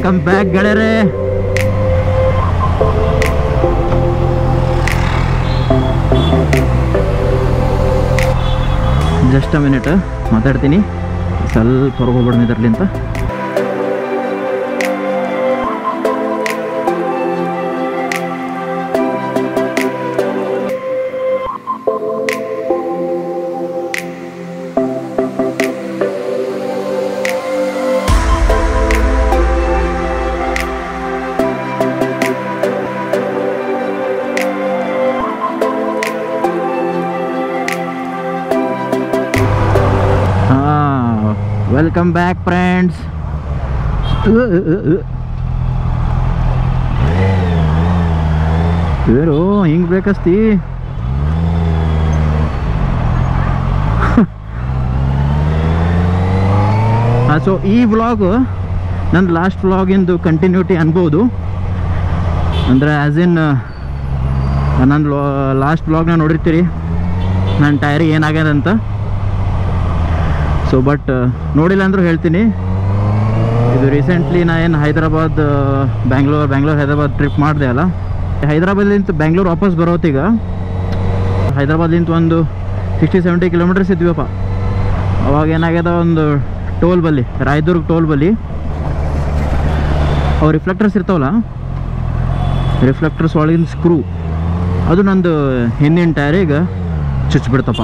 Welcome back ಗೆಳೆಯರೇ just a minute ಮಾತಾಡ್ತೀನಿ ಸ್ವಲ್ಪ ಹೊರಗೆ ಹೋಗ್ಬಿಡೋಣ ಇದರ್ಲಿಂತ ವೆಲ್ಕಮ್ ಬ್ಯಾಕ್ ಫ್ರೆಂಡ್ಸ್ ಏನು ಹಿಂಗೆ ಬೇಕಸ್ತಿ ಸೊ ಈ ವ್ಲಾಗ್ ನನ್ನ ಲಾಸ್ಟ್ ವ್ಲಾಗಿಂದು ಕಂಟಿನ್ಯೂಟಿ ಅನ್ಬೋದು ಅಂದರೆ ಆ್ಯಸ್ ಇನ್ ನನ್ನ ಲಾಸ್ಟ್ ವ್ಲಾಗ್ನ ನೋಡಿರ್ತೀರಿ ನನ್ನ ಟೈರಿಗೆ ಏನಾಗ್ಯದ ಅಂತ ಸೊ ಬಟ್ ನೋಡಿಲ್ಲ ಅಂದರೂ ಹೇಳ್ತೀನಿ ಇದು ರೀಸೆಂಟ್ಲಿ ನಾ ಏನು ಹೈದರಾಬಾದ್ ಬ್ಯಾಂಗ್ಳೂರ್ ಬ್ಯಾಂಗ್ಳೂರ್ ಹೈದರಾಬಾದ್ ಟ್ರಿಪ್ ಮಾಡಿದೆ ಅಲ್ಲ ಹೈದರಾಬಾದ್ಲಿಂತ ಬ್ಯಾಂಗ್ಳೂರ್ ವಾಪಸ್ ಬರೋತೀಗ ಹೈದರಾಬಾದ್ಲಿಂತ ಒಂದು ಸಿಕ್ಸ್ಟಿ ಸೆವೆಂಟಿ ಕಿಲೋಮೀಟರ್ಸ್ ಇದ್ವಿಯಪ್ಪ ಅವಾಗ ಏನಾಗ್ಯದ ಒಂದು ಟೋಲ್ ಬಲ್ಲಿ ರಾಯದುರ್ಗ್ ಟೋಲ್ ಬಲ್ಲಿ ಅವು ರಿಫ್ಲೆಕ್ಟರ್ಸ್ ಇರ್ತಾವಲ್ಲ ರಿಫ್ಲೆಕ್ಟರ್ಸ್ ಒಳಗಿನ ಸ್ಕ್ರೂ ಅದು ನಂದು ಹಿಂದಿನ ಟೈರಿಗೆ ಚುಚ್ಚಿಬಿಡ್ತಪ್ಪ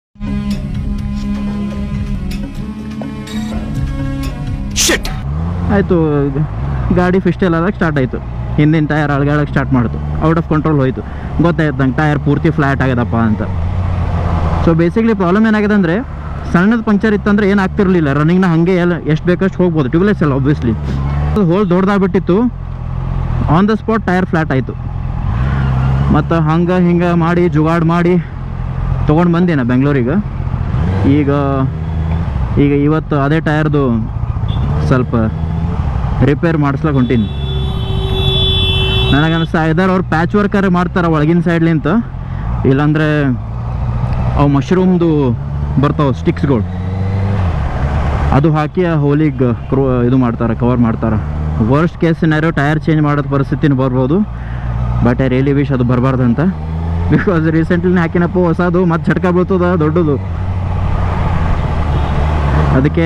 ಆಯಿತು ಗಾಡಿ ಫಿಸ್ಟೆಲ್ ಆದಾಗ ಸ್ಟಾರ್ಟ್ ಆಯಿತು ಹಿಂದಿನ ಟೈರ್ ಅಳಗಾಡಕ್ಕೆ ಸ್ಟಾರ್ಟ್ ಮಾಡ್ತು ಔಟ್ ಆಫ್ ಕಂಟ್ರೋಲ್ ಹೋಯಿತು ಗೊತ್ತಾಯ್ತು ನಂಗೆ ಟೈರ್ ಪೂರ್ತಿ ಫ್ಲ್ಯಾಟ್ ಆಗ್ಯದಪ್ಪ ಅಂತ ಸೊ ಬೇಸಿಕ್ಲಿ ಪ್ರಾಬ್ಲಮ್ ಏನಾಗಿದೆ ಅಂದರೆ ಸಣ್ಣದು ಪಂಚರ್ ಇತ್ತಂದ್ರೆ ಏನು ಆಗ್ತಿರ್ಲಿಲ್ಲ ರನ್ನಿಂಗ್ನ ಹಾಗೆ ಎಲ್ಲ ಎಷ್ಟು ಬೇಕಷ್ಟು ಹೋಗ್ಬೋದು ಟ್ಯೂಬ್ಲೆಸ್ ಅಲ್ಲ ಒಬ್ವಿಯಸ್ಲಿ ಅದು ಹೋಲ್ ದೊಡ್ಡದಾಗ್ಬಿಟ್ಟಿತ್ತು on the spot tyre flat ಆಯಿತು ಮತ್ತು ಹಂಗೆ ಹಿಂಗೆ ಮಾಡಿ ಜುಗಾಡ್ ಮಾಡಿ ತೊಗೊಂಡು ಬಂದೇನ ಬೆಂಗಳೂರಿಗೆ ಈಗ ಈಗ ಇವತ್ತು ಅದೇ ಟೈರ್ದು ಸ್ವಲ್ಪ ರಿಪೇರ್ ಮಾಡಿಸ್ಲಕ್ಕೆ ಹೊಂಟೀನಿ ನನಗನ್ನಿಸ್ತಾ ಐದಾರು ಅವ್ರು ಪ್ಯಾಚ್ ವರ್ಕರ್ ಮಾಡ್ತಾರೆ ಒಳಗಿನ ಸೈಡ್ಲಿಂತ ಇಲ್ಲಾಂದರೆ ಅವು ಮಶ್ರೂಮ್ದು ಬರ್ತಾವೆ ಸ್ಟಿಕ್ಸ್ಗಳು ಅದು ಹಾಕಿ ಆ ಹೋಲಿಗೆ ಕ್ರೋ ಇದು ಮಾಡ್ತಾರೆ ಕವರ್ ಮಾಡ್ತಾರೆ worst case scenario tyre change ಮಾಡೋದು ಪರಿಸ್ಥಿತಿನೂ ಬರ್ಬೋದು ಬಟ್ ಐ ರಿಯಲಿ ವಿಶ್ ಅದು ಬರಬಾರ್ದು ಅಂತ ಬಿಕಾಸ್ ರೀಸೆಂಟ್ಲಿ ಹಾಕಿನಪ್ಪ ಹೊಸದು ಮತ್ತೆ ಝಟ್ಕ ಬೀಳ್ತದ ದೊಡ್ಡದು ಅದಕ್ಕೆ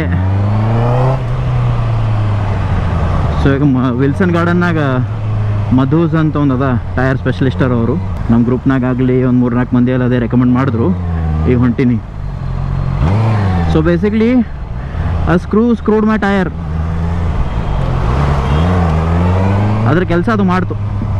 ಸೊ ಈಗ ಮ ವಿಲ್ಸನ್ ಗಾರ್ಡನ್ನಾಗ ಮಧೂಸ್ ಅಂತ ಒಂದು ಅದ ಟೈರ್ ಸ್ಪೆಷಲಿಸ್ಟರ್ ಅವರು ನಮ್ಮ ಗ್ರೂಪ್ನಾಗ ಆಗಲಿ ಒಂದು ಮೂರು ನಾಲ್ಕು ಮಂದಿ ಎಲ್ಲ ಅದೇ ರೆಕಮೆಂಡ್ ಮಾಡಿದ್ರು ಈಗ ಹೊಂಟೀನಿ ಸೊ ಬೇಸಿಕ್ಲಿ ಆ ಸ್ಕ್ರೂ ಸ್ಕ್ರೂಡ್ ಮೈ ಟಯರ್ ಅದ್ರ ಕೆಲಸ ಅದು ಮಾಡ್ತು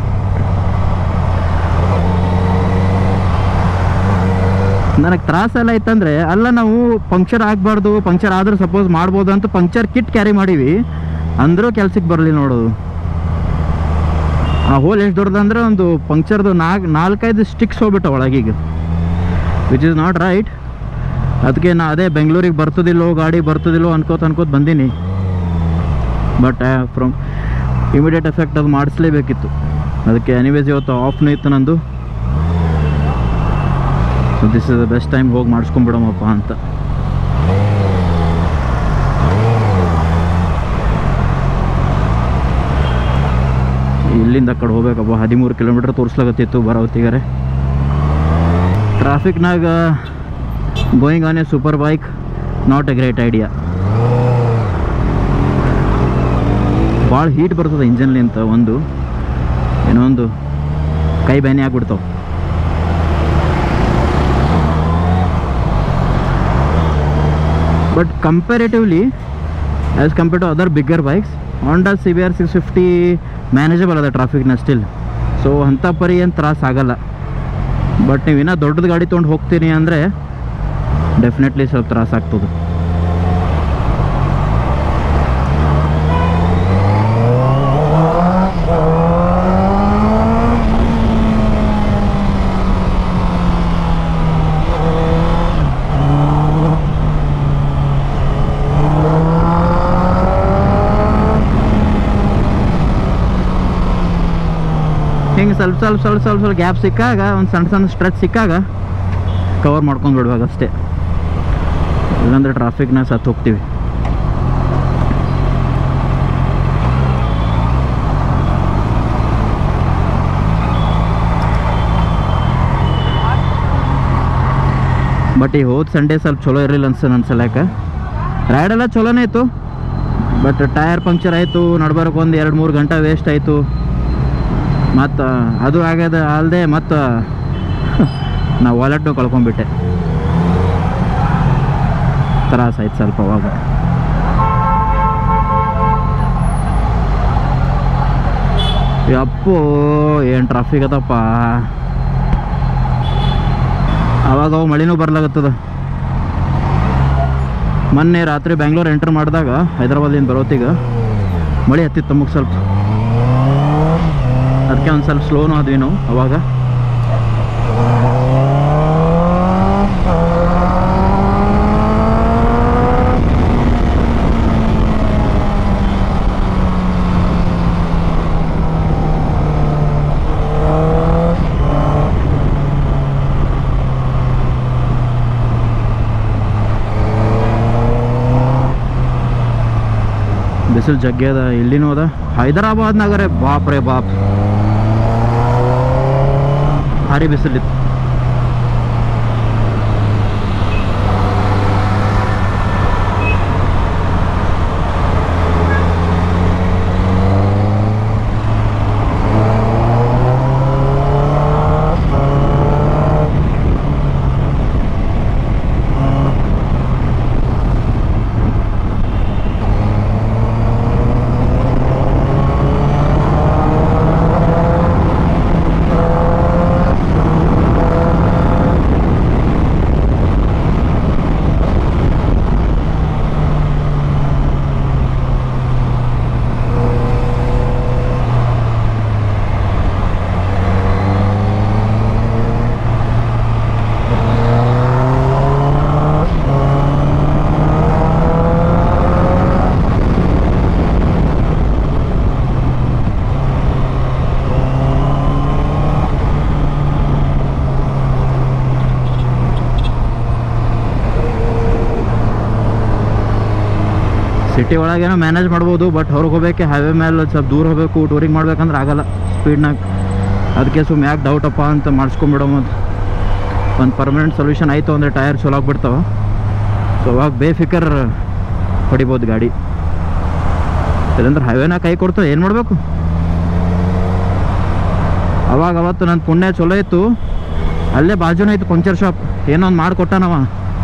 ನನಗೆ ತ್ರಾಸೆಲ್ಲ ಇತ್ತಂದರೆ ಅಲ್ಲ ನಾವು ಪಂಕ್ಚರ್ ಆಗಬಾರ್ದು ಪಂಕ್ಚರ್ ಆದ್ರೆ ಸಪೋಸ್ ಮಾಡ್ಬೋದು ಅಂತ ಪಂಕ್ಚರ್ ಕಿಟ್ ಕ್ಯಾರಿ ಮಾಡೀವಿ ಅಂದರೂ ಕೆಲ್ಸಕ್ಕೆ ಬರಲಿ ನೋಡೋದು ಆ ಹೋಲ್ ಎಷ್ಟು ದೊಡ್ಡದಂದ್ರೆ ಒಂದು ಪಂಕ್ಚರ್ದು ನಾಲ್ಕು ನಾಲ್ಕೈದು ಸ್ಟಿಕ್ಸ್ ಹೋಗ್ಬಿಟ್ಟ ಒಳಗೀಗ ವಿಚ್ ಇಸ್ ನಾಟ್ ರೈಟ್ ಅದಕ್ಕೆ ನಾ ಅದೇ ಬೆಂಗಳೂರಿಗೆ ಬರ್ತದಿಲ್ಲೋ ಗಾಡಿ ಬರ್ತದಿಲ್ಲೋ ಅನ್ಕೋತ ಅನ್ಕೋತ ಬಂದೀನಿ ಬಟ್ ಫ್ರಮ್ ಇಮಿಡಿಯೇಟ್ ಎಫೆಕ್ಟ್ ಅದು ಮಾಡಿಸ್ಲೇಬೇಕಿತ್ತು ಅದಕ್ಕೆ ಎನಿವೇಸ್ ಇವತ್ತು ಆಫ್ನೂ ಇತ್ತು ನಂದು so this is the best time ಹೋಗಿ ಮಾಡಿಸ್ಕೊಂಬಿಡಮಪ್ಪ ಅಂತ ಇಲ್ಲಿಂದ ಆ ಕಡೆ ಹೋಗ್ಬೇಕಪ್ಪ ಹದಿಮೂರು ಕಿಲೋಮೀಟ್ರ್ ತೋರಿಸ್ಲಾಗತ್ತಿತ್ತು ಬರೋ ಹೊತ್ತಿಗಾರೆ ಟ್ರಾಫಿಕ್ನಾಗ going on a super bike not a great idea ಭಾಳ ಹೀಟ್ ಬರ್ತದೆ ಇಂಜನ್ಲಿಂತ ಒಂದು ಏನೋ ಒಂದು ಕೈ ಬ್ಯಾನಿ ಆಗ್ಬಿಡ್ತಾವೆ but comparatively as compared to other bigger bikes Honda C B R six fifty manageable ಅದ ಟ್ರಾಫಿಕ್ನ ಸ್ಟಿಲ್ ಸೊ ಅಂಥ ಪರಿ ಏನು ತ್ರಾಸ ಆಗಲ್ಲ ಬಟ್ ನೀವು ಇನ್ನೂ ದೊಡ್ಡದು ಗಾಡಿ ತೊಗೊಂಡು ಹೋಗ್ತೀನಿ ಅಂದರೆ ಡೆಫಿನೆಟ್ಲಿ ಸ್ವಲ್ಪ ತ್ರಾಸ ಆಗ್ತದೆ ಹಿಂಗೆ ಸ್ವಲ್ಪ ಸ್ವಲ್ಪ ಸ್ವಲ್ಪ ಸ್ವಲ್ಪ ಸ್ವಲ್ಪ ಗ್ಯಾಪ್ ಸಿಕ್ಕಾಗ ಒಂದು ಸಣ್ಣ ಸಣ್ಣ ಸ್ಟ್ರೆಚ್ ಸಿಕ್ಕಾಗ ಕವರ್ ಮಾಡ್ಕೊಂಡು ಬಿಡ್ಬೇಕು ಅಷ್ಟೇ ಇಲ್ಲಾಂದ್ರೆ ಟ್ರಾಫಿಕ್ನ ಸತ್ತು ಹೋಗ್ತೀವಿ ಬಟ್ ಈ ಹೋದ ಸಂಡೇ ಸ್ವಲ್ಪ ಚಲೋ ಇರಲಿಲ್ಲ ಅನ್ಸ ನನ್ನ ಸಲಕ ರೈಡೆಲ್ಲ ಚಲೋನೇ ಇತ್ತು ಬಟ್ ಟೈರ್ ಪಂಕ್ಚರ್ ಆಯಿತು ನಡ್ಬರಕ್ಕೆ ಒಂದು ಎರಡು ಮೂರು ಗಂಟೆ ವೇಸ್ಟ್ ಆಯಿತು ಮತ್ತು ಅದು ಆಗ್ಯದ ಅಲ್ಲದೆ ಮತ್ತು ನಾ ವಾಲೆಟ್ನು ಕಳ್ಕೊಂಡ್ಬಿಟ್ಟೆ ತ್ರಾಸ ಆಯ್ತು ಸ್ವಲ್ಪ ಅವಾಗ ಯಪ್ಪೋ ಏನು ಟ್ರಾಫಿಕ್ ಅದಪ್ಪ ಅವಾಗ ಅವು ಮಳಿನೂ ಬರ್ಲಾಗತ್ತದ ಮೊನ್ನೆ ರಾತ್ರಿ ಬ್ಯಾಂಗ್ಳೂರ್ ಎಂಟರ್ ಮಾಡಿದಾಗ ಹೈದ್ರಾಬಾದಿಂದ ಬರೋತೀಗ ಮಳೆ ಹತ್ತಿತ್ತು ತಮಗೆ ಸ್ವಲ್ಪ ಅದಕ್ಕೆ ಒಂದು ಸ್ವಲ್ಪ ಸ್ಲೋನು ಆದ್ವಿ ನಾವು ಅವಾಗ ಬಿಸಿಲು ಜಗ್ಗೆ ಅದ ಇಲ್ಲಿನೂ ಅದ ಹೈದರಾಬಾದ್ ನಗರ ಬಾಪ್ ರೇ ಬಾಪ್ ಭಾರಿ ಬಿಸಿಲಿತ್ತು ಸಿಟಿ ಒಳಗೇನೋ ಮ್ಯಾನೇಜ್ ಮಾಡ್ಬೋದು ಬಟ್ ಹೊರಗೆ ಹೋಗ್ಬೇಕು ಹೈವೇ ಮೇಲೆ ಸ್ವಲ್ಪ ದೂರ ಹೋಗಬೇಕು ಟೂರಿಂಗ್ ಮಾಡ್ಬೇಕಂದ್ರೆ ಆಗಲ್ಲ ಸ್ಪೀಡ್ನಾಗ ಅದಕ್ಕೆ ಸುಮ್ಮನೆ ಯಾಕೆ ಡೌಟಪ್ಪ ಅಂತ ಮಾಡಿಸ್ಕೊಂಬಿಡೋ ಒಂದು ಪರ್ಮನೆಂಟ್ ಸೊಲ್ಯೂಷನ್ ಆಯಿತು ಅಂದರೆ ಟೈರ್ ಚಲೋ ಆಗ್ಬಿಡ್ತಾವೆ ಸೊ ಅವಾಗ ಬೇಫಿಕರ್ ಹೊಡಿಬೋದು ಗಾಡಿ ಇಲ್ಲಂದ್ರೆ ಹೈವೇನ ಕೈ ಕೊಡ್ತದೆ ಏನು ಮಾಡಬೇಕು ಅವಾಗ ಅವತ್ತು ನನ್ನ ಪುಣ್ಯ ಚಲೋ ಇತ್ತು ಅಲ್ಲೇ ಬಾಜುನೇ ಇತ್ತು ಪಂಚರ್ ಶಾಪ್ ಏನೋ ಒಂದು ಮಾಡಿಕೊಟ್ಟಾನವ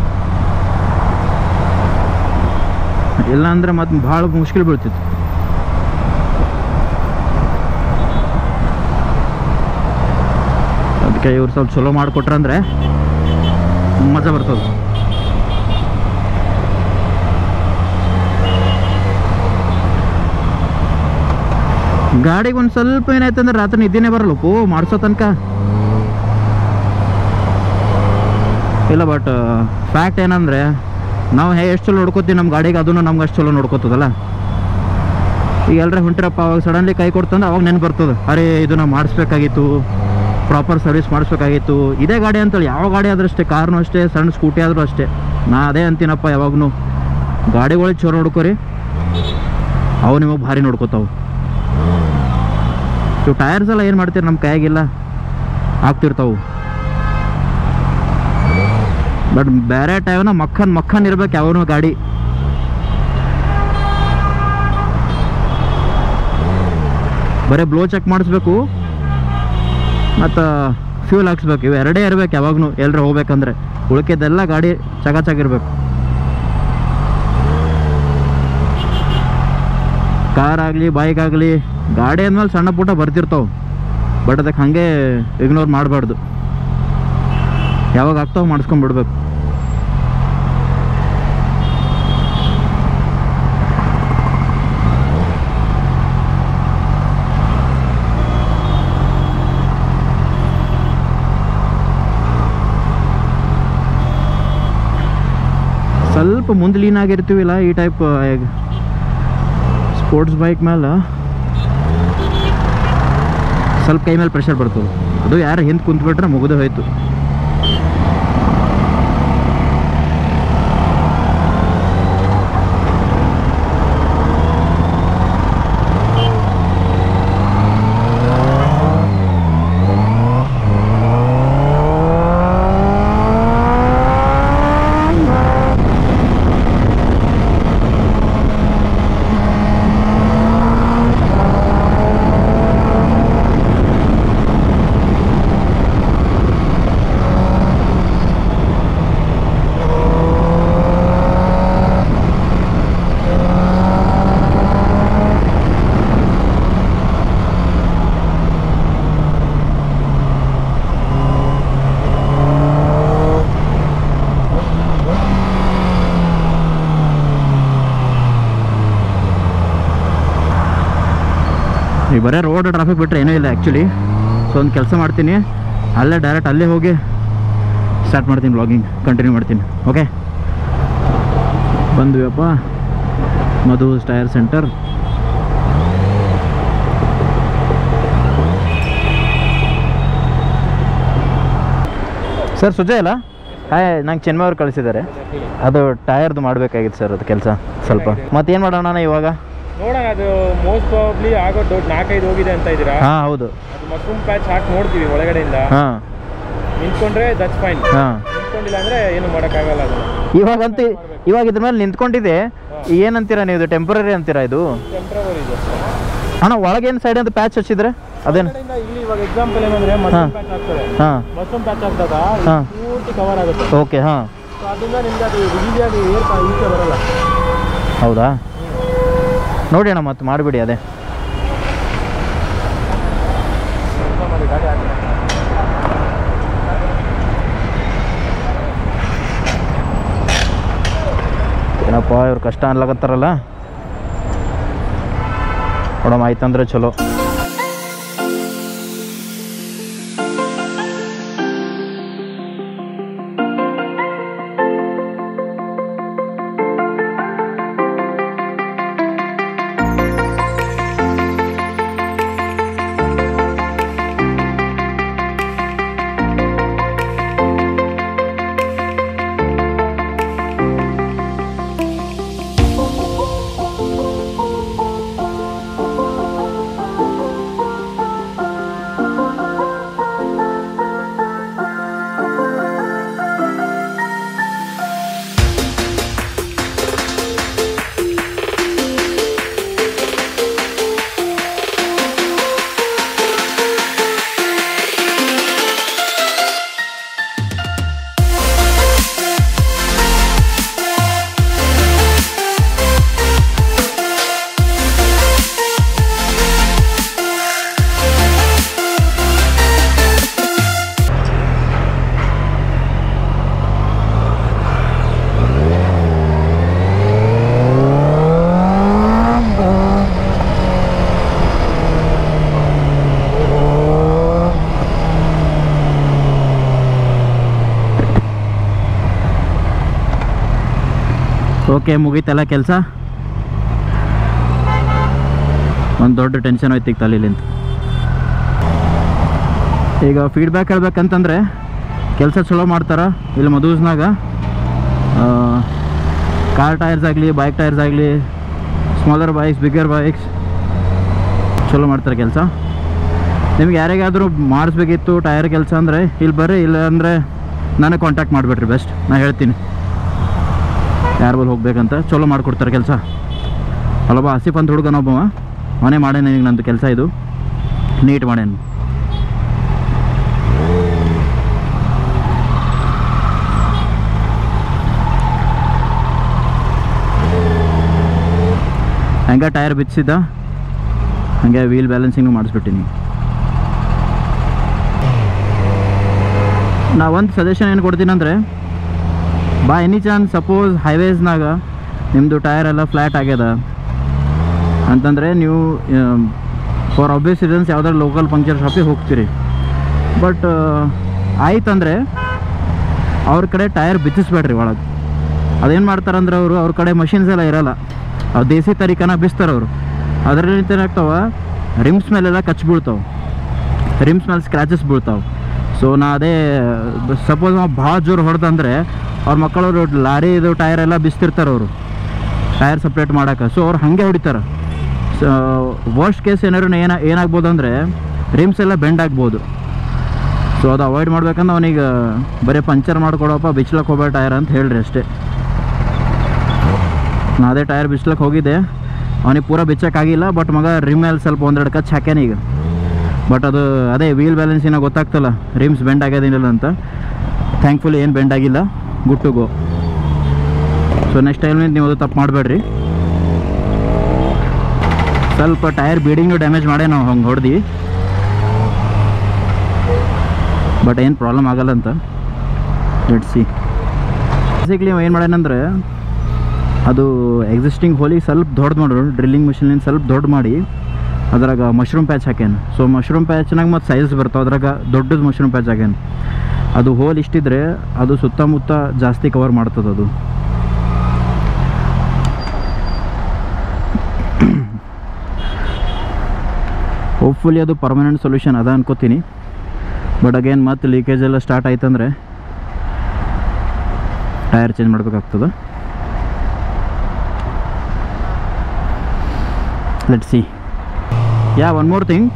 ಇಲ್ಲ ಅಂದ್ರೆ ಮತ್ತೆ ಭಾಳ ಮುಷ್ಕಿಲ್ ಬೀಳ್ತಿತ್ತು ಅದಕ್ಕೆ ಇವ್ರು ಸ್ವಲ್ಪ ಚಲೋ ಮಾಡಿಕೊಟ್ರಂದ್ರೆ ಮಜಾ ಬರ್ತದೆ ಗಾಡಿಗೆ ಒಂದು ಸ್ವಲ್ಪ ಏನಾಯ್ತು ಅಂದ್ರೆ ರಾತ್ರಿ ನಿದ್ದೆನೇ ಬರಲ್ಲಪ್ಪೋ ಮಾಡಿಸೋ ತನಕ ಇಲ್ಲ ಬಟ್ ಫ್ಯಾಕ್ಟ್ ಏನಂದರೆ ನಾವು ಹೇ ಎಷ್ಟು ಚಲೋ ನೋಡ್ಕೋತೀವಿ ನಮ್ಮ ಗಾಡಿಗೆ ಅದನ್ನು ನಮ್ಗೆ ಅಷ್ಟು ಚಲೋ ನೋಡ್ಕೋತದಲ್ಲ ಈಗ ಎಲ್ಲರೇ ಹೊಂಟಿರಪ್ಪ ಅವಾಗ ಸಡನ್ಲಿ ಕೈ ಕೊಡ್ತಂದ್ರೆ ಅವಾಗ ನೆನ್ಪು ಬರ್ತದೆ ಅರೆ ಇದು ನಾವು ಮಾಡಿಸ್ಬೇಕಾಗಿತ್ತು ಪ್ರಾಪರ್ ಸರ್ವಿಸ್ ಮಾಡಿಸ್ಬೇಕಾಗಿತ್ತು ಇದೇ ಗಾಡಿ ಅಂತೇಳಿ ಯಾವ ಗಾಡಿ ಆದ್ರೂ ಅಷ್ಟೇ ಕಾರ್ನು ಅಷ್ಟೇ ಸಣ್ಣ ಸ್ಕೂಟಿ ಆದರೂ ಅಷ್ಟೇ ನಾ ಅದೇ ಅಂತೀನಪ್ಪ ಯಾವಾಗೂ ಗಾಡಿಗಳಿಗೆ ಚಲೋ ನೋಡ್ಕೋರಿ ಅವು ನಿಮಗೆ ಭಾರಿ ನೋಡ್ಕೋತಾವು ಇವು ಟೈರ್ಸ್ ಎಲ್ಲ ಏನು ಮಾಡ್ತೀರಿ ನಮ್ಮ ಕೈಯಾಗಿಲ್ಲ ಆಗ್ತಿರ್ತಾವು ಬಟ್ ಬೇರೆ ಟೈಮ್ನ ಮಕ್ಕನ್ ಮಕ್ಕನ್ ಇರ್ಬೇಕು ಯಾವನು ಗಾಡಿ ಬರೀ ಬ್ಲೋ ಚೆಕ್ ಮಾಡಿಸ್ಬೇಕು ಮತ್ತು ಫ್ಯೂಲ್ ಹಾಕ್ಸ್ಬೇಕು ಇವು ಎರಡೇ ಇರ್ಬೇಕು ಯಾವಾಗೂ ಎಲ್ಲರೂ ಹೋಗ್ಬೇಕಂದ್ರೆ ಉಳ್ಕೆದೆಲ್ಲ ಗಾಡಿ ಚಕಾಚಕ್ ಇರಬೇಕು ಕಾರ್ ಆಗಲಿ ಬೈಕ್ ಆಗಲಿ ಗಾಡಿ ಅಂದ್ಮೇಲೆ ಸಣ್ಣ ಪುಟ್ಟ ಬರ್ತಿರ್ತಾವೆ ಬಟ್ ಅದಕ್ಕೆ ಹಾಗೆ ಇಗ್ನೋರ್ ಮಾಡಬಾರ್ದು ಯಾವಾಗ ಆಗ್ತಾವ ಮಾಡಿಸ್ಕೊಂಡ್ಬಿಡ್ಬೇಕು ಸ್ವಲ್ಪ ಮುಂದೆ ಲೀನ್ ಆಗಿರ್ತೀವಿಲ್ಲ ಈ ಟೈಪ್ ಸ್ಪೋರ್ಟ್ಸ್ ಬೈಕ್ ಮೇಲೆ ಸ್ವಲ್ಪ ಕೈ ಮೇಲೆ ಪ್ರೆಷರ್ ಬರ್ತದೆ ಅದು ಯಾರು ಹಿಂದೆ ಕುಂತ್ಬಿಟ್ರೆ ಮುಗಿದು ಹೋಯ್ತು ಈಗ ಬರೀ ರೋಡ್ ಟ್ರಾಫಿಕ್ ಬಿಟ್ಟರೆ ಏನೂ ಇಲ್ಲ ಆ್ಯಕ್ಚುಲಿ ಸೊ ಒಂದು ಕೆಲಸ ಮಾಡ್ತೀನಿ ಅಲ್ಲೇ ಡೈರೆಕ್ಟ್ ಅಲ್ಲೇ ಹೋಗಿ ಸ್ಟಾರ್ಟ್ ಮಾಡ್ತೀನಿ ಬ್ಲಾಗಿಂಗ್ ಕಂಟಿನ್ಯೂ ಮಾಡ್ತೀನಿ ಓಕೆ ಬಂದ್ವಿಯಪ್ಪ Madhu's tyre centre sir Sujay ಅಲ್ಲ ಹಾಯ್ ನಂಗೆ ಚೆನ್ಮೈ ಅವ್ರು ಕಳಿಸಿದ್ದಾರೆ ಅದು ಟೈರ್ದು ಮಾಡಬೇಕಾಗಿತ್ತು ಸರ್ ಅದು ಕೆಲಸ ಸ್ವಲ್ಪ ಮತ್ತೇನು ಮಾಡೋಣ ಇವಾಗ ನೋಡೋಣ ಅದು ಮೋಸ್ಟ್ ಪ್ರಾಬ್ಲಿ ಆಗೋ ದೊಡ್ಡ ನಾಲ್ಕೈದು ಹೋಗಿದೆ ಅಂತ ಇದ್ದೀರಾ ಹಾಂ ಹೌದು ಅದು ಮಶ್ರೂಮ್ ಪ್ಯಾಚ್ ಹಾಕಿ ನೋಡ್ತೀವಿ ಒಳಗಡೆಯಿಂದ ಹಾಂ ನಿಂತ್ಕೊಂಡ್ರೆ ದಟ್ಸ್ ಫೈನ್ ಹಾಂ ನಿಂತ್ಕೊಂಡಿಲ್ಲ ಅಂದ್ರೆ ಏನು ಮಾಡೋಕ್ಕಾಗಲ್ಲ ಅದು ಇವಾಗಂತೂ ಇವಾಗ ಇದ್ರ ಮೇಲೆ ನಿಂತ್ಕೊಂಡಿದೆ ಏನಂತೀರಾ ನೀವು ಇದು ಟೆಂಪ್ರರಿ ಅಂತೀರಾ ಇದು ಟೆಂಪ್ರವರಿ ಇದೆ ಅಣ್ಣ ಒಳಗೇನು ಸೈಡ್ ಅಂತ ಪ್ಯಾಚ್ ಹಚ್ಚಿದ್ರೆ ಅದೇನು ಕಡೆಯಿಂದ ಇಲ್ಲಿ ಇವಾಗ ಎಕ್ಸಾಂಪಲ್ ಏನಂದ್ರೆ ಮಶ್ರೂಮ್ ಪ್ಯಾಚ್ ಹಾಕ್ತಾರೆ ಹಾಂ ಮಶ್ರೂಮ್ ಪ್ಯಾಚ್ ಹಾಕಿದಾಗ ಹಾಂ. ಪೂರ್ತಿ ಕವರ್ ಆಗುತ್ತೆ ಓಕೆ ಹಾಂ ಸೊ ಅದರಿಂದ ನಿಮ್ಗೆ ಅದು ಈಸಿಯಾಗಿ ಏರ್ ಈಚೆ ಬರಲ್ಲ ಹೌದಾ ನೋಡಿ ಅಣ್ಣ ಮತ್ತೆ ಮಾಡಿಬಿಡಿ ಅದೇ ಕೆಲಸ ಮಾಡಿ ಗಾಡಿ ಹಾಕಿ ಏನಪ್ಪ ಇವ್ರು ಕಷ್ಟ ಅನ್ಲಕತ್ತಾರಲ್ಲ ನೋಡಮ್ಮ ಆಯ್ತಂದ್ರೆ ಚಲೋ ಓಕೆ ಮುಗೀತಲ್ಲ ಕೆಲಸ ಒಂದು ದೊಡ್ಡ ಟೆನ್ಷನ್ ಹೋಯ್ತು ಈಗ ತಲೆಲಿಂತ ಈಗ ಫೀಡ್ಬ್ಯಾಕ್ ಹೇಳ್ಬೇಕಂತಂದ್ರೆ ಕೆಲಸ ಚಲೋ ಮಾಡ್ತಾರೆ ಇಲ್ಲಿ ಮಧುಸ್ನಾಗ ಕಾರ್ ಟೈರ್ಸ್ ಆಗಲಿ ಬೈಕ್ ಟೈರ್ಸ್ ಆಗಲಿ ಸ್ಮಾಲರ್ ಬೈಕ್ಸ್ ಬಿಗ್ಗರ್ ಬೈಕ್ಸ್ ಚಲೋ ಮಾಡ್ತಾರೆ ಕೆಲಸ ನಿಮ್ಗೆ ಯಾರಿಗಾದರೂ ಮಾಡಿಸ್ಬೇಕಿತ್ತು ಟೈರ್ ಕೆಲಸ ಅಂದರೆ ಇಲ್ಲಿ ಬರ್ರಿ ಇಲ್ಲ ಅಂದರೆ ನನಗೆ ಕಾಂಟ್ಯಾಕ್ಟ್ ಮಾಡಿಬಿಡ್ರಿ ಬೆಸ್ಟ್ ನಾನು ಹೇಳ್ತೀನಿ ಯಾರ ಬಲ್ಲಿ ಹೋಗ್ಬೇಕಂತ ಚಲೋ ಮಾಡಿಕೊಡ್ತಾರೆ ಕೆಲಸ ಅಲ್ಲೊಬ್ಬ ಆಸಿಫ್ ಅಂತ ಹುಡುಗನೊಬ್ಬವ ಅವನೇ ಮಾಡೇನೆ ಈಗ ನಂದು ಕೆಲಸ ಇದು ನೀಟ್ ಮಾಡೇನು ಹಂಗೆ ಟೈರ್ ಬಿಚ್ಚಿದ್ದ ಹಂಗೆ ವೀಲ್ ಬ್ಯಾಲೆನ್ಸಿಂಗು ಮಾಡಿಸ್ಬಿಟ್ಟಿನಿ ನಾ ಒಂದು ಸಜೆಷನ್ ಏನು ಕೊಡ್ತೀನಿ ಅಂದರೆ ಬಾ ಎನಿ ಚಾನ್ಸ್ ಸಪೋಸ್ ಹೈವೇಸ್ನಾಗ ನಿಮ್ಮದು ಟೈರ್ ಎಲ್ಲ ಫ್ಲ್ಯಾಟ್ ಆಗ್ಯದ ಅಂತಂದರೆ ನೀವು ಫಾರ್ ಆಬ್ವಿಯಸ್ ರೀಸನ್ಸ್ ಯಾವ್ದಾದ್ರು ಲೋಕಲ್ ಪಂಕ್ಚರ್ ಶಾಪಿಗೆ ಹೋಗ್ತೀರಿ ಬಟ್ ಆಯ್ತಂದರೆ ಅವ್ರ ಕಡೆ ಟೈರ್ ಬಿಚ್ಚಿಸ್ಬೇಡ್ರಿ ಒಳಗೆ ಅದೇನು ಮಾಡ್ತಾರಂದ್ರೆ ಅವರು ಅವ್ರ ಕಡೆ ಮಷಿನ್ಸ್ ಎಲ್ಲ ಇರಲ್ಲ ಅವ್ರು ದೇಸಿ ತರೀಕನ ಬಿಸ್ತಾರೆ ಅವರು ಅದರಲ್ಲಿ ಏನಾಗ್ತಾವ ರಿಮ್ಸ್ ಮೇಲೆಲ್ಲ ಕಚ್ ಬೀಳ್ತಾವೆ ರಿಮ್ಸ್ ಮೇಲೆ ಸ್ಕ್ರ್ಯಾಚಸ್ ಬೀಳ್ತಾವೆ ಸೊ ನಾ ಅದೇ ಸಪೋಸ್ ನಾವು ಭಾಳ ಜೋರು ಹೊಡೆದಂದ್ರೆ ಅವ್ರ ಮಕ್ಕಳು ಲಾರಿ ಇದು ಟೈರ್ ಎಲ್ಲ ಬಿಸ್ತಿರ್ತಾರೆ ಅವರು ಟೈರ್ ಸಪ್ರೇಟ್ ಮಾಡೋಕೆ ಸೊ ಅವ್ರು ಹಾಗೆ ಹೊಡಿತಾರೆ ಸೊ ವರ್ಸ್ಟ್ ಕೇಸ್ ಏನಾದ್ರು ಏನ ಏನಾಗ್ಬೋದು ಅಂದರೆ ರಿಮ್ಸ್ ಎಲ್ಲ ಬೆಂಡ್ ಆಗ್ಬೋದು ಸೊ ಅದು ಅವಾಯ್ಡ್ ಮಾಡ್ಬೇಕಂದ್ರೆ ಅವನಿಗೆ ಬರೀ ಪಂಚರ್ ಮಾಡ್ಕೊಡಪ್ಪ ಬಿಚ್ಲಕ್ಕೆ ಹೋಗ್ಬೇಡ ಟೈರ್ ಅಂತ ಹೇಳ್ರಿ ಅಷ್ಟೇ ನಾ ಅದೇ ಟೈರ್ ಬಿಚ್ಲಕ್ಕೆ ಹೋಗಿದ್ದೆ ಅವನಿಗೆ ಪೂರ ಬಿಚ್ಚಕ್ಕಾಗಿಲ್ಲ ಬಟ್ ಮಗ ರಿಮ್ ಮೇಲೆ ಸ್ವಲ್ಪ ಒಂದೆರಡು ಕಚ್ ಹಾಕ್ಯಾನ ಈಗ ಬಟ್ ಅದು ಅದೇ ವೀಲ್ ಬ್ಯಾಲೆನ್ಸಿನ ಗೊತ್ತಾಗ್ತಲ್ಲ ರಿಮ್ಸ್ ಬೆಂಡ್ ಆಗ್ಯದಿಲ್ಲ ಅಂತ ಥ್ಯಾಂಕ್ಫುಲಿ ಏನು ಬೆಂಡ್ ಆಗಿಲ್ಲ good to go so next time ನೀವು ಅದು ತಪ್ಪು ಮಾಡಬೇಡ್ರಿ ಸ್ವಲ್ಪ ಟೈರ್ ಬೀಡಿಂಗು ಡ್ಯಾಮೇಜ್ ಮಾಡೇ ನಾವು ಹಂಗೆ ಹೊಡೆದು ಬಟ್ ಏನು ಪ್ರಾಬ್ಲಮ್ ಆಗಲ್ಲ ಅಂತ ಲೆಟ್ ಸಿ ಬೇಸಿಕ್ಲಿ ಏನು ಮಾಡ್ಯಾನಂದ್ರೆ ಅದು ಎಕ್ಸಿಸ್ಟಿಂಗ್ ಹೋಲಿ ಸ್ವಲ್ಪ ದೊಡ್ಡ ಮಾಡೋರು ಡ್ರಿಲ್ಲಿಂಗ್ ಮಿಷಿನಿಂದ ಸ್ವಲ್ಪ ದೊಡ್ಡ ಮಾಡಿ ಅದ್ರಾಗ ಮಶ್ರೂಮ್ ಪ್ಯಾಚ್ ಹಾಕ್ಯಾನ ಸೊ ಮಶ್ರೂಮ್ ಪ್ಯಾಚ್ನಾಗ ಮತ್ತು ಸೈಜ್ ಬರ್ತಾವೆ ಅದ್ರಾಗ ದೊಡ್ಡದು ಮಶ್ರೂಮ್ ಪ್ಯಾಚ್ ಹಾಕ್ಯಾನ ಅದು ಹೋಲ್ ಇಷ್ಟಿದ್ರೆ ಅದು ಸುತ್ತಮುತ್ತ ಜಾಸ್ತಿ ಕವರ್ ಮಾಡ್ತದೆ ಅದು ಹೋಪ್ಫುಲಿ ಅದು ಪರ್ಮನೆಂಟ್ ಸೊಲ್ಯೂಷನ್ ಅದ ಅನ್ಕೋತೀನಿ ಬಟ್ ಅಗೇನ್ ಮತ್ತೆ ಲೀಕೇಜ್ ಎಲ್ಲ ಸ್ಟಾರ್ಟ್ ಆಯ್ತಂದ್ರೆ ಟೈರ್ ಚೇಂಜ್ ಮಾಡ್ಬೇಕಾಗ್ತದೆ let see ya one more thing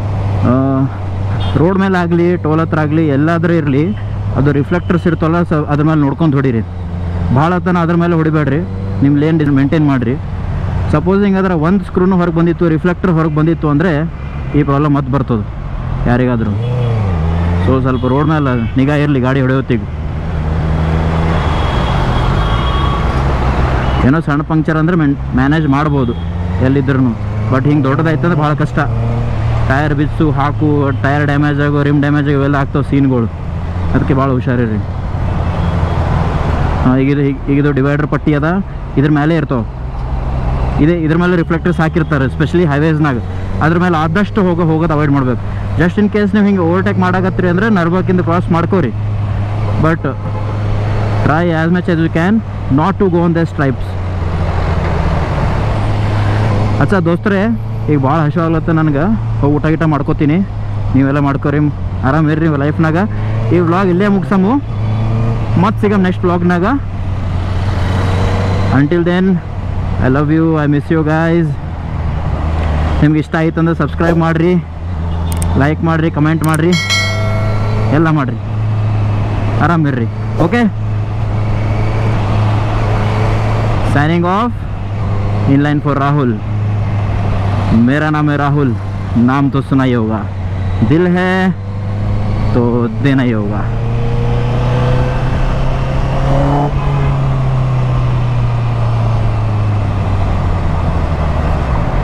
road ಮೇಲೆ ಆಗಲಿ ಟೋಲ್ ಹತ್ರ ಆಗಲಿ ಎಲ್ಲಾದರೂ ಇರಲಿ ಅದು ರಿಫ್ಲೆಕ್ಟರ್ಸ್ ಇರ್ತವಲ್ಲ ಸೊ ಅದ್ರ ಮೇಲೆ ನೋಡ್ಕೊಂಡು ಹೊಡೀರಿ ಭಾಳ ತನ ಅದ್ರ ಮೇಲೆ ಹೊಡಿಬೇಡ್ರಿ ನಿಮ್ಮ ಲೇನ್ ಮೇಂಟೈನ್ ಮಾಡಿರಿ ಸಪೋಸಿಂಗ್ ಅದರ ಒಂದು ಸ್ಕ್ರೂನು ಹೊರಗೆ ಬಂದಿತ್ತು ರಿಫ್ಲೆಕ್ಟರ್ ಹೊರಗೆ ಬಂದಿತ್ತು ಅಂದರೆ ಈ ಪ್ರಾಬ್ಲಮ್ ಮತ್ತೆ ಬರ್ತದೆ ಯಾರಿಗಾದರೂ ಸೊ ಸ್ವಲ್ಪ ರೋಡ್ ಮೇಲೆ ನಿಗಾ ಇರಲಿ ಗಾಡಿ ಹೊಡೆಯೋತ್ತಿಗೆ ಏನೋ ಸಣ್ಣ ಪಂಕ್ಚರ್ ಅಂದರೆ ಮೆನ್ ಮ್ಯಾನೇಜ್ ಮಾಡ್ಬೋದು ಎಲ್ಲಿದ್ರೂ ಬಟ್ ಹಿಂಗೆ ದೊಡ್ಡದಾಯ್ತಂದ್ರೆ ಭಾಳ ಕಷ್ಟ ಟೈರ್ ಬಿಚ್ಚು ಹಾಕು ಟೈರ್ ಡ್ಯಾಮೇಜ್ ಆಗೋ ರಿಮ್ ಡ್ಯಾಮೇಜ್ ಆಗೋ ಇವೆಲ್ಲ ಆಗ್ತಾವೆ ಸೀನ್ಗಳು ಅದಕ್ಕೆ ಭಾಳ ಹುಷಾರಿರಿ ಹಾಂ ಈಗ ಇದು ಈಗ ಇದು ಡಿವೈಡರ್ ಪಟ್ಟಿ ಅದ ಇದ್ರ ಮೇಲೆ ಇರ್ತಾವೆ ಇದೆ ಇದ್ರ ಮೇಲೆ ರಿಫ್ಲೆಕ್ಟರ್ಸ್ ಹಾಕಿರ್ತಾರೆ ಸ್ಪೆಷಲಿ ಹೈವೇಸ್ನಾಗ ಅದ್ರ ಮೇಲೆ ಆದಷ್ಟು ಹೋಗೋ ಹೋಗೋದು ಅವಾಯ್ಡ್ ಮಾಡ್ಬೇಕು ಜಸ್ಟ್ ಇನ್ ಕೇಸ್ ನೀವು ಹಿಂಗೆ ಓವರ್ಟೇಕ್ ಮಾಡಾಕತ್ತೀರಿ ಅಂದರೆ ನರ್ಬಾಕಿಂದ ಕ್ರಾಸ್ ಮಾಡ್ಕೋರಿ but try as much as you can not to go on the stripes ಅಚ್ಚ ದೋಸ್ತರೇ ಈಗ ಭಾಳ ಹಸಿವಾಗ್ಲತ್ತ ನನಗೆ ಹೋಗಿ ಊಟ ಗೀಟ ಮಾಡ್ಕೋತೀನಿ ನೀವೆಲ್ಲ ಮಾಡ್ಕೋರಿ ಆರಾಮಿರ್ರಿ ನೀವು ಲೈಫ್ನಾಗ ಈ ವ್ಲಾಗ್ ಇಲ್ಲೇ ಮುಗ್ಸಮು ಮತ್ತೆ ಸಿಗಮ್ ನೆಕ್ಸ್ಟ್ ವ್ಲಾಗ್ನಾಗ until then I love you I miss you guys ನಿಮ್ಗೆ ಇಷ್ಟ ಆಯ್ತು ಅಂದ್ರೆ ಸಬ್ಸ್ಕ್ರೈಬ್ ಮಾಡಿರಿ ಲೈಕ್ ಮಾಡಿರಿ ಕಮೆಂಟ್ ಮಾಡಿರಿ ಎಲ್ಲ ಮಾಡಿರಿ ಆರಾಮಿರ್ರಿ okay signing off in line for Rahul मेरा नाम है राहुल नाम तो सुना ही होगा दिल है तो देना ही होगा